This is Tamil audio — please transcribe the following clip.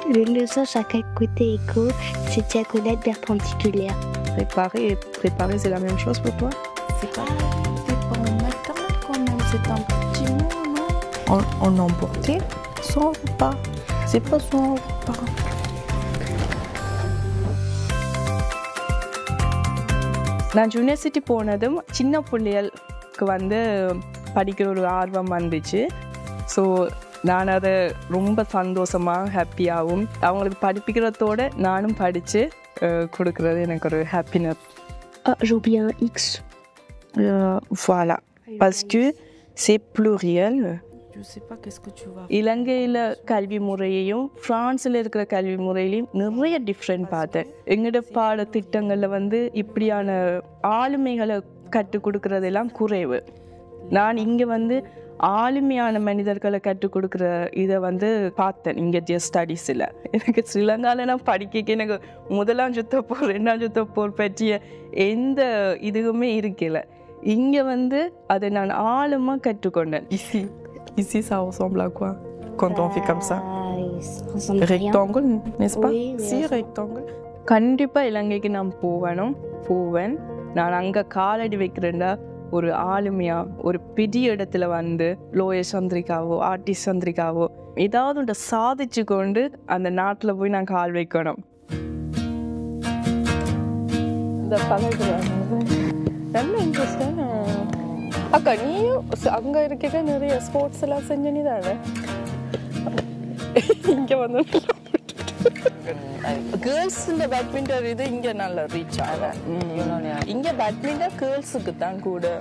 Le leçon chaque côté écho, c'est diagonale perpendiculaire. Préparer et préparer, c'est la même chose pour toi C'est pas, c'est pas en maternelle quand même, c'est un petit mot, non On, on emportait son repas. C'est pas son repas. நான் யூனிவர்சிட்டி போனதும் சின்ன பிள்ளைகளுக்கு வந்து படிக்கிற ஒரு ஆர்வம் வந்துச்சு ஸோ நான் அதை ரொம்ப சந்தோஷமாக ஹாப்பியாகவும் அவங்களுக்கு படிப்பிக்கிறதோட நானும் படித்து கொடுக்குறது எனக்கு ஒரு happiness Oh, j'ai oublié un X. voilà parce que c'est pluriel Je sais pas qu'est-ce que tu vas இலங்கையில் கல்வி முறையையும் ஃப்ரான்ஸில் இருக்கிற கல்வி முறையிலையும் நிறைய டிஃப்ரெண்ட் பார்த்தேன் எங்களோட பாட திட்டங்களில் வந்து இப்படியான ஆளுமைகளை கற்றுக் கொடுக்கறதெல்லாம் குறைவு நான் இங்கே வந்து ஆளுமையான மனிதர்களை கற்றுக் கொடுக்குற இதை வந்து பார்த்தேன் இங்கே ஸ்டடீஸில் எனக்கு ஸ்ரீலங்காவில் நான் படிக்க எனக்கு முதலாம் சுத்த போர் ரெண்டாம் சுத்த போர் பற்றிய எந்த இதுவுமே இருக்கல இங்கே வந்து அதை நான் ஆழமாக கற்றுக்கொண்டேன் இசி Ici, ça ressemble à quoi quand on fait comme ça Ah, ça ressemble à rien. Rectangle, n'est-ce pas Oui, oui, Si, ça- rectangle. கண்டிப்பாக இலங்கைக்கு நான் போவேணும் போவேன் நான் அங்கே காலடி வைக்கிறேன்டா ஒரு ஆளுமையா ஒரு பெரிய இடத்துல வந்து லோயர் சந்திரிகாவோ ஆர்டிஸ்ட் சந்திரிகாவோ ஏதாவது ஒன்றை சாதிச்சு கொண்டு அந்த நாட்டில் போய் நான் கால் வைக்கணும் இந்த பழகுறாங்க நல்ல இன்ட்ரெஸ்டான அக்கா நீயும் ச- அங்க இருக்க நிறைய ஸ்போர்ட்ஸ் எல்லாம் செஞ்ச நீ தானே இங்க வந்து கேர்ள்ஸ் இந்த பேட்மிண்டன் இது இங்க நல்ல ரீச் ஆகும் இங்க பேட்மிண்டன் கேர்ள்ஸுக்கு தான் கூட